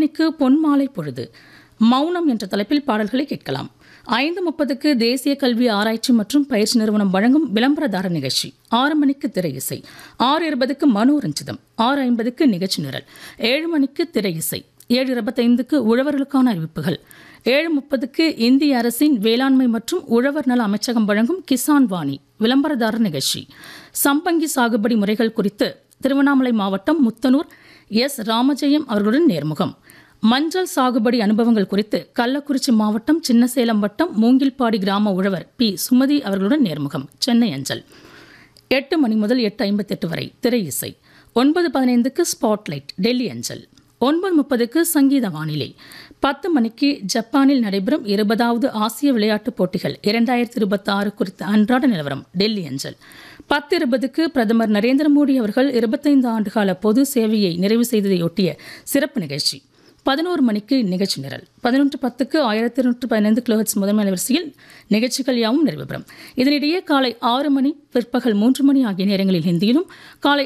மணிக்கு பொன்மாலை பொழுது மௌனம் என்ற தலைப்பில் பாடல்களை கேட்கலாம் ஐந்து முப்பதுக்கு தேசிய கல்வி ஆராய்ச்சி மற்றும் பயிற்சி நிறுவனம் வழங்கும் விளம்பரதார நிகழ்ச்சி ஆறு மணிக்கு திரை இசை ஆறு இருபதுக்கு மனோரஞ்சிதம் ஆறு ஐம்பதுக்கு நிகழ்ச்சி நிரல் ஏழு மணிக்கு திரை இசை ஏழு இருபத்தைந்துக்கு உழவர்களுக்கான அறிவிப்புகள் ஏழு முப்பதுக்கு இந்திய அரசின் வேளாண்மை மற்றும் உழவர் நல அமைச்சகம் வழங்கும் கிசான் வாணி விளம்பரதாரர் நிகழ்ச்சி சம்பங்கி சாகுபடி முறைகள் குறித்து திருவண்ணாமலை மாவட்டம் முத்தனூர் எஸ் ராமஜெயம் அவர்களுடன் நேர்முகம் மஞ்சள் சாகுபடி அனுபவங்கள் குறித்து கள்ளக்குறிச்சி மாவட்டம் சின்னசேலம் வட்டம் மூங்கில்பாடி கிராம உழவர் பி சுமதி அவர்களுடன் நேர்முகம் சென்னை அஞ்சல் எட்டு மணி முதல் எட்டு ஐம்பத்தெட்டு வரை திரை இசை ஒன்பது பதினைந்துக்கு ஸ்பாட்லைட் டெல்லி அஞ்சல் ஒன்பது முப்பதுக்கு சங்கீத வானிலை பத்து மணிக்கு ஜப்பானில் நடைபெறும் இருபதாவது ஆசிய விளையாட்டுப் போட்டிகள் இரண்டாயிரத்தி இருபத்தி ஆறு குறித்த அன்றாட நிலவரம் டெல்லி அஞ்சல் பத்து இருபதுக்கு பிரதமர் நரேந்திர மோடி அவர்கள் இருபத்தைந்து ஆண்டுகால பொது சேவையை நிறைவு செய்ததையொட்டிய சிறப்பு நிகழ்ச்சி பதினோரு மணிக்கு நிகழ்ச்சி நிரல் பதினொன்று பத்துக்கு ஆயிரத்தி இருநூற்று பதினைந்து கிலோஹெட்ஸ் முதன்மை அலைவரிசையில் நிகழ்ச்சிகள் யாவும் நிறைவு பெறும் இதனிடையே காலை ஆறு மணி பிற்பகல் மூன்று மணி ஆகிய நேரங்களில் ஹிந்தியிலும் காலை